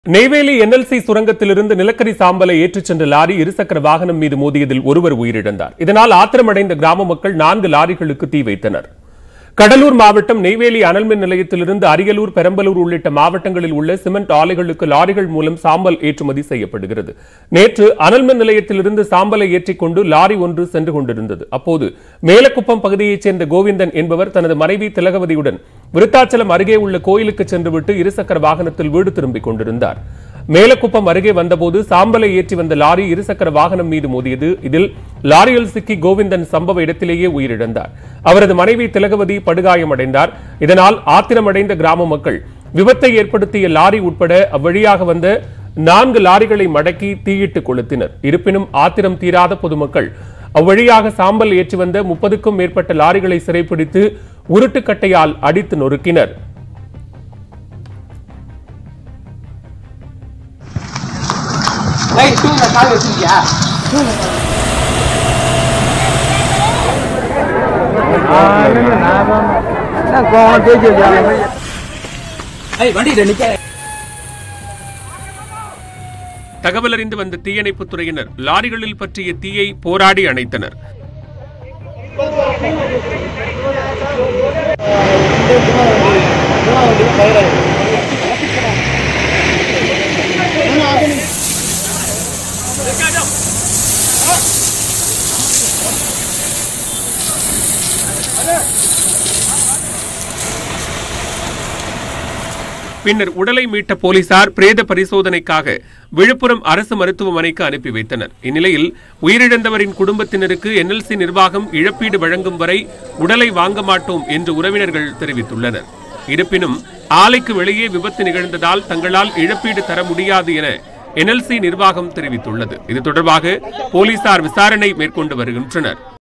Neyveli NLC சுரங்கத்திலிருந்து நிலக்கரி சாம்பலை ஏற்றிச் சென்ற லாரி இருசக்கர வாகனம் மீது மோதியதில் ஒருவர் உயிரிழந்தார் இதனால் ஆத்திரமடைந்த கிராம மக்கள் நான்கு லாரிகளுக்கு தீ வைத்தனர் கடலூர் மாவட்டம் நெய்வேலி அனல்மின் நிலையத்திலிருந்து அரியலூர் பெரம்பலூர் உள்ளிட்ட மாவட்டங்களில் உள்ள சிமெண்ட் ஆலைகளுக்கு லாரிகள் மூலம் சாம்பல் ஏற்றுமதி செய்யப்படுகிறது நேற்று அனல்மின் நிலையத்திலிருந்து சாம்பலை ஏற்றிக்கொண்டு லாரி ஒன்று சென்று கொண்டிருந்தது அப்போது மேலக்குப்பம் பகுதியைச் சேர்ந்த கோவிந்தன் என்பவர் தனது மனைவி திலகவதியுடன் விருத்தாச்சலம் அருகே உள்ள கோயிலுக்கு சென்றுவிட்டு இருசக்கர வாகனத்தில் வீடு திரும்பிக் கொண்டிருந்தார் மேலக்குப்பம் அருகே வந்தபோது சாம்பலை ஏற்றி வந்த லாரி இருசக்கர வாகனம் மீது மோதியது இதில் லாரியில் சிக்கி கோவிந்தன் சம்பவ இடத்திலேயே உயிரிழந்தார் அவரது மனைவி திலகவதி படுகாயமடைந்தார் இதனால் ஆத்திரமடைந்த கிராம மக்கள் விபத்தை ஏற்படுத்திய லாரி உட்பட அவ்வழியாக வந்த நான்கு லாரிகளை மடக்கி தீயிட்டு கொளுத்தினர் இருப்பினும் ஆத்திரம் தீராத பொதுமக்கள் அவ்வழியாக சாம்பல் ஏற்றி வந்த முப்பதுக்கும் மேற்பட்ட லாரிகளை சிறைப்பிடித்து உருட்டுக்கட்டையால் அடித்து நொறுக்கினர் லைட் டூல கால் வச்சிருக்கியா ஏய் வண்டியில நிக்க தகவல் அறிந்து வந்த தீயணைப்புத் துறையினர் லாரிகளில் பற்றிய தீயை போராடி அணைத்தனர் பின்னர் உடலை மீட்ட போலீசார் பிரேத பரிசோதனைக்காக விழுப்புரம் அரசு மருத்துவமனைக்கு அனுப்பி வைத்தனர் இந்நிலையில் உயிரிழந்தவரின் குடும்பத்தினருக்கு என்எல்சி நிர்வாகம் இழப்பீடு வழங்கும் வரை உடலை வாங்க மாட்டோம் என்று உறவினர்கள் தெரிவித்துள்ளனர் இருப்பினும் ஆலைக்கு வெளியே விபத்து நிகழ்ந்ததால் தங்களால் இழப்பீடு தர முடியாது என என்எல்சி நிர்வாகம் தெரிவித்துள்ளது இது தொடர்பாக போலீசார் விசாரணை மேற்கொண்டு வருகின்றனர்